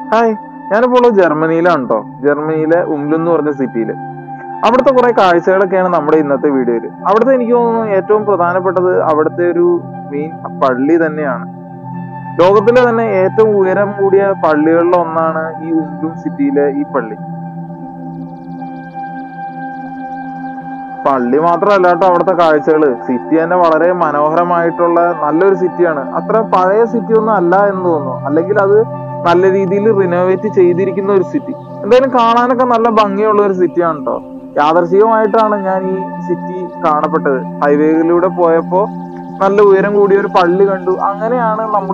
hi ഞാനിപ്പോൾ ജർമ്മനിയിലാണ് കേട്ടോ ജർമ്മനിയിലെ ഉംലു എന്ന് പറഞ്ഞ സിറ്റിയിൽ അവിടുത്തെ കുറെ കാഴ്ചകളൊക്കെയാണ് നമ്മുടെ ഇന്നത്തെ വീഡിയോയിൽ അവിടുത്തെ എനിക്ക് തോന്നുന്നു ഏറ്റവും പ്രധാനപ്പെട്ടത് അവിടുത്തെ ഒരു മെയിൻ പള്ളി തന്നെയാണ് ലോകത്തിലെ തന്നെ ഏറ്റവും ഉയരം കൂടിയ പള്ളികളിൽ ഒന്നാണ് ഈ ഉംലും സിറ്റിയിലെ ഈ പള്ളി പള്ളി മാത്രമല്ല കേട്ടോ അവിടുത്തെ കാഴ്ചകള് സിറ്റി തന്നെ വളരെ മനോഹരമായിട്ടുള്ള നല്ലൊരു സിറ്റിയാണ് അത്ര പഴയ സിറ്റി ഒന്നും അല്ല എന്ന് തോന്നുന്നു അല്ലെങ്കിൽ അത് നല്ല രീതിയിൽ റിനോവേറ്റ് ചെയ്തിരിക്കുന്ന ഒരു സിറ്റി എന്തായാലും കാണാനൊക്കെ നല്ല ഭംഗിയുള്ള ഒരു സിറ്റിയാണ് കേട്ടോ യാദർശികമായിട്ടാണ് ഞാൻ ഈ സിറ്റി കാണപ്പെട്ടത് ഹൈവേയിലൂടെ പോയപ്പോ നല്ല ഉയരം കൂടിയ ഒരു പള്ളി കണ്ടു അങ്ങനെയാണ് നമ്മൾ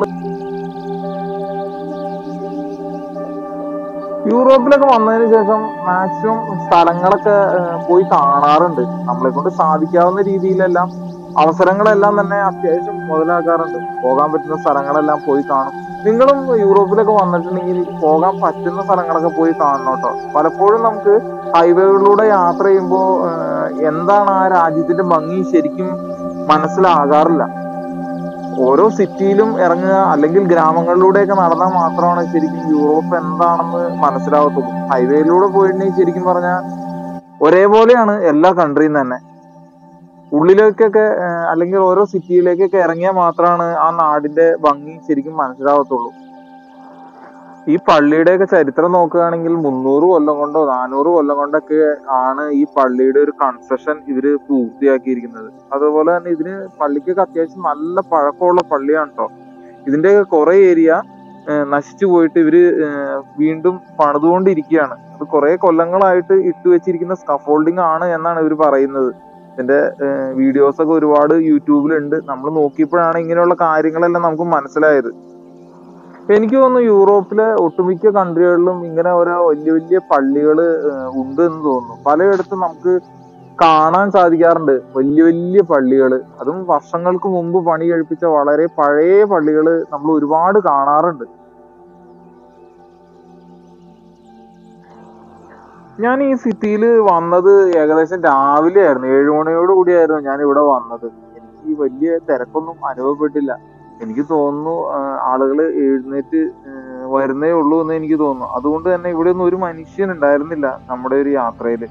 യൂറോപ്പിലൊക്കെ വന്നതിന് ശേഷം മാക്സിമം സ്ഥലങ്ങളൊക്കെ ഏഹ്, പോയി കാണാറുണ്ട് നമ്മളെ കൊണ്ട് സാധിക്കാവുന്ന രീതിയിലെല്ലാം അവസരങ്ങളെല്ലാം തന്നെ അത്യാവശ്യം മുതലാക്കാറുണ്ട് പോകാൻ പറ്റുന്ന സ്ഥലങ്ങളെല്ലാം പോയി കാണും നിങ്ങളും യൂറോപ്പിലൊക്കെ വന്നിട്ടുണ്ടെങ്കിൽ പോകാൻ പറ്റുന്ന സ്ഥലങ്ങളൊക്കെ പോയി കാണണം കേട്ടോ പലപ്പോഴും നമുക്ക് ഹൈവേകളിലൂടെ യാത്ര ചെയ്യുമ്പോൾ എന്താണ് ആ രാജ്യത്തിന്റെ ഭംഗി ശരിക്കും മനസ്സിലാകാറില്ല ഓരോ സിറ്റിയിലും ഇറങ്ങുക അല്ലെങ്കിൽ ഗ്രാമങ്ങളിലൂടെയൊക്കെ നടന്നാൽ മാത്രമാണ് ശരിക്കും യൂറോപ്പ് എന്താണെന്ന് മനസ്സിലാവത്തുള്ളൂ ഹൈവേയിലൂടെ പോയിട്ടുണ്ടെങ്കിൽ ശരിക്കും പറഞ്ഞാൽ ഒരേപോലെയാണ് എല്ലാ കൺട്രിയും തന്നെ ഉള്ളിലേക്കൊക്കെ ഏഹ്, അല്ലെങ്കിൽ ഓരോ സിറ്റിയിലേക്കൊക്കെ ഇറങ്ങിയാൽ മാത്രമാണ് ആ നാടിന്റെ ഭംഗി ശരിക്കും മനസ്സിലാവത്തുള്ളൂ ഈ പള്ളിയുടെയൊക്കെ ചരിത്രം നോക്കുകയാണെങ്കിൽ മുന്നൂറ് കൊല്ലം കൊണ്ടോ നാനൂറ് കൊല്ലം കൊണ്ടൊക്കെ ആണ് ഈ പള്ളിയുടെ ഒരു കൺസ്ട്രക്ഷൻ ഇവര് പൂർത്തിയാക്കിയിരിക്കുന്നത് അതുപോലെ തന്നെ ഇതിന് പള്ളിക്കൊക്കെ അത്യാവശ്യം നല്ല പഴക്കമുള്ള പള്ളിയാണ് കേട്ടോ ഇതിന്റെ കുറെ ഏരിയ നശിച്ചു പോയിട്ട് ഇവര് ഏഹ്, വീണ്ടും പണിതുകൊണ്ടിരിക്കുകയാണ് അത് കുറെ കൊല്ലങ്ങളായിട്ട് ഇട്ടു വെച്ചിരിക്കുന്ന സ്കഫോൾഡിംഗ് ആണ് എന്നാണ് ഇവർ പറയുന്നത് ഇതിന്റെ വീഡിയോസ് ഒക്കെ ഒരുപാട് യൂട്യൂബിലുണ്ട് നമ്മൾ നോക്കിയപ്പോഴാണ് ഇങ്ങനെയുള്ള കാര്യങ്ങളെല്ലാം നമുക്ക് മനസ്സിലായത് എനിക്ക് തോന്നുന്നു യൂറോപ്പിലെ ഒട്ടുമിക്ക കൺട്രികളിലും ഇങ്ങനെ ഓരോ വലിയ വലിയ പള്ളികൾ ഉണ്ട് എന്ന് തോന്നുന്നു പലയിടത്തും നമുക്ക് കാണാൻ സാധിക്കാറുണ്ട് വലിയ വലിയ പള്ളികൾ അതും വർഷങ്ങൾക്ക് മുമ്പ് പണി കഴിപ്പിച്ച വളരെ പഴയ പള്ളികൾ നമ്മൾ ഒരുപാട് കാണാറുണ്ട് ഞാൻ ഈ സിറ്റിയിൽ വന്നത് ഏകദേശം രാവിലെ ആയിരുന്നു ഏഴു മണിയോട് കൂടിയായിരുന്നു ഞാൻ ഇവിടെ വന്നത് എനിക്ക് വലിയ തിരക്കൊന്നും അനുഭവപ്പെട്ടില്ല എനിക്ക് തോന്നുന്നു ആളുകൾ എഴുന്നേറ്റ് ഏഹ് വരുന്നേ ഉള്ളൂ എന്ന് എനിക്ക് തോന്നുന്നു അതുകൊണ്ട് തന്നെ ഇവിടെ ഒന്നും ഒരു മനുഷ്യൻ ഉണ്ടായിരുന്നില്ല നമ്മുടെ ഒരു യാത്രയില്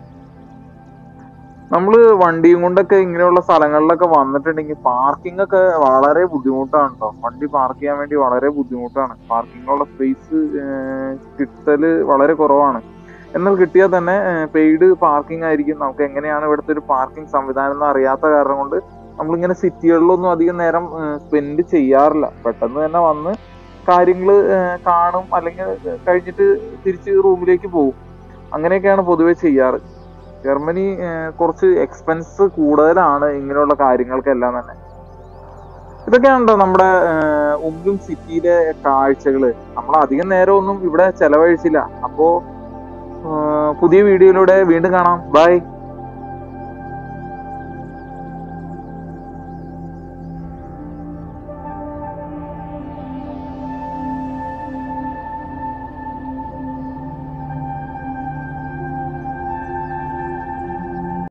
നമ്മള് വണ്ടിയും കൊണ്ടൊക്കെ ഇങ്ങനെയുള്ള സ്ഥലങ്ങളിലൊക്കെ വന്നിട്ടുണ്ടെങ്കിൽ പാർക്കിംഗ് ഒക്കെ വളരെ ബുദ്ധിമുട്ടാണ് കേട്ടോ വണ്ടി പാർക്ക് ചെയ്യാൻ വേണ്ടി വളരെ ബുദ്ധിമുട്ടാണ് പാർക്കിങ്ങിനുള്ള സ്പേസ് കിട്ടല് വളരെ കുറവാണ് എന്നാൽ കിട്ടിയാൽ തന്നെ പെയ്ഡ് പാർക്കിംഗ് ആയിരിക്കും നമുക്ക് എങ്ങനെയാണ് ഇവിടുത്തെ ഒരു പാർക്കിംഗ് സംവിധാനം എന്ന് അറിയാത്ത കാരണം കൊണ്ട് നമ്മളിങ്ങനെ സിറ്റികളിലൊന്നും അധികം നേരം സ്പെൻഡ് ചെയ്യാറില്ല പെട്ടെന്ന് തന്നെ വന്ന് കാര്യങ്ങൾ കാണും അല്ലെങ്കിൽ കഴിഞ്ഞിട്ട് തിരിച്ച് റൂമിലേക്ക് പോകും അങ്ങനെയൊക്കെയാണ് പൊതുവെ ചെയ്യാറ് ജർമ്മനി ഏഹ്, കുറച്ച് എക്സ്പെൻസ് കൂടുതലാണ് ഇങ്ങനെയുള്ള കാര്യങ്ങൾക്കെല്ലാം തന്നെ ഇതൊക്കെയാണല്ലോ നമ്മുടെ ഏഹ്, ഉമ്ലും സിറ്റിയിലെ കാഴ്ചകള് നമ്മൾ അധികം നേരമൊന്നും ഇവിടെ ചെലവഴിച്ചില്ല അപ്പോ ഏഹ്, പുതിയ വീഡിയോയിലൂടെ വീണ്ടും കാണാം ബൈ